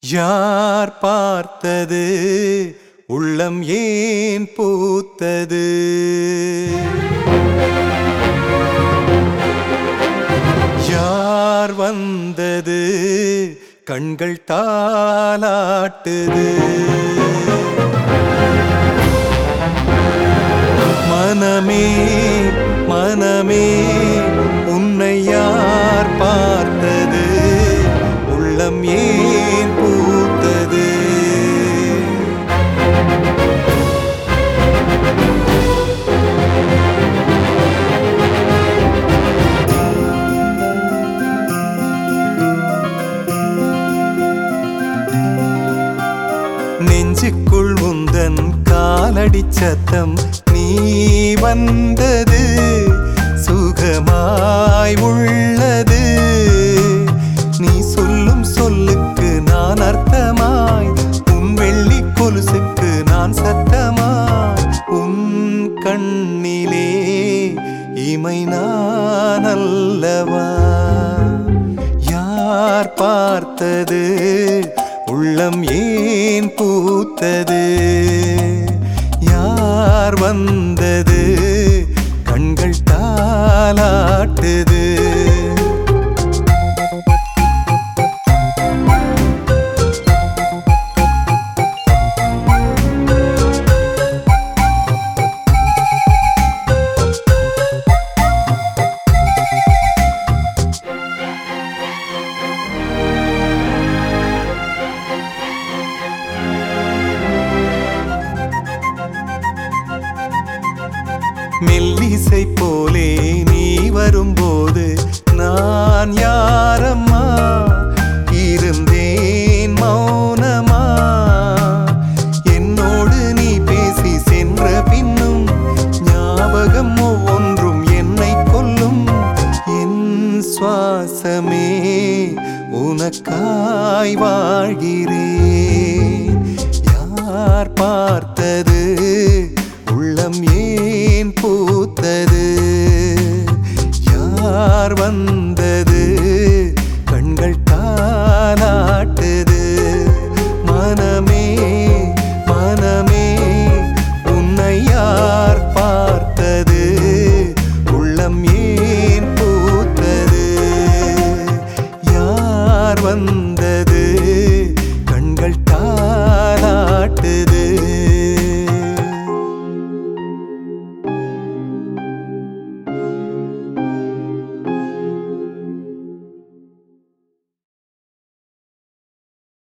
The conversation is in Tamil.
யார் பார்த்தது உள்ளம் ஏன் பூத்தது யார் வந்தது கண்கள் தாலாட்டுது மனமே மனமே உன்னை யார் பார்த்தது உள்ளம் ஏன் பூத்தது நெஞ்சுக்குள் உந்தன் காலடி சத்தம் நீ வந்தது சுகமாய் உள்ளது நீ சொல்லும் சொல்லுக்கு நான் அர்த்தமாய் உன் வெள்ளி கொலுசுக்கு நான் சத்தமாய் உன் கண்ணிலே இமை நான் அல்லவா யார் பார்த்தது உள்ளம் ஏன் பூத்தது யார் வந்தது கண்கள் தாலாட்டுது மெல்லிசை போலே நீ வரும்போது நான் யாரம்மா இருந்தேன் மௌனமா என்னோடு நீ பேசி சென்ற பின்னும் ஞாபகம் ஒவ்வொன்றும் என்னை கொல்லும் என் சுவாசமே உனக்காய் வாழ்கிறேன் யார் பார்த்தது உள்ளம் ஏன் பூத்தது யார் வந்தது